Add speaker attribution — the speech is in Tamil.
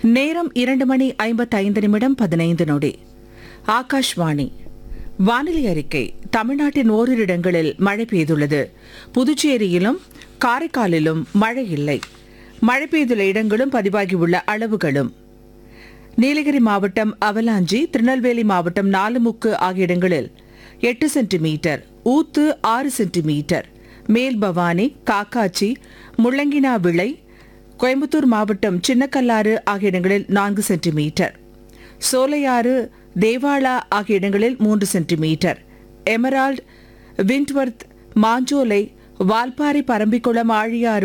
Speaker 1: நேரம் இரண்டு மணி ஐம்பத்தைந்து நிமிடம் பதினைந்து நொடி ஆகாஷ்வாணி வானிலை அறிக்கை தமிழ்நாட்டின் ஓரிரு இடங்களில் மழை பெய்துள்ளது புதுச்சேரியிலும் காரைக்காலிலும் மழை இல்லை மழை பெய்துள்ள இடங்களும் பதிவாகியுள்ள அளவுகளும் நீலகிரி மாவட்டம் அவலாஞ்சி திருநெல்வேலி மாவட்டம் நாலுமுக்கு ஆகிய இடங்களில் எட்டு சென்டிமீட்டர் ஊத்து ஆறு சென்டிமீட்டர் மேல் பவானி காக்காச்சி முள்ளங்கினா விளை கோயம்புத்தூர் மாவட்டம் சின்னக்கல்லாறு ஆகிய இடங்களில் நான்கு சென்டிமீட்டர் சோலையாறு தேவாலா ஆகிய இடங்களில் மூன்று centimetre Emerald Windworth Manjolai Valparai Parambikulam Aliyar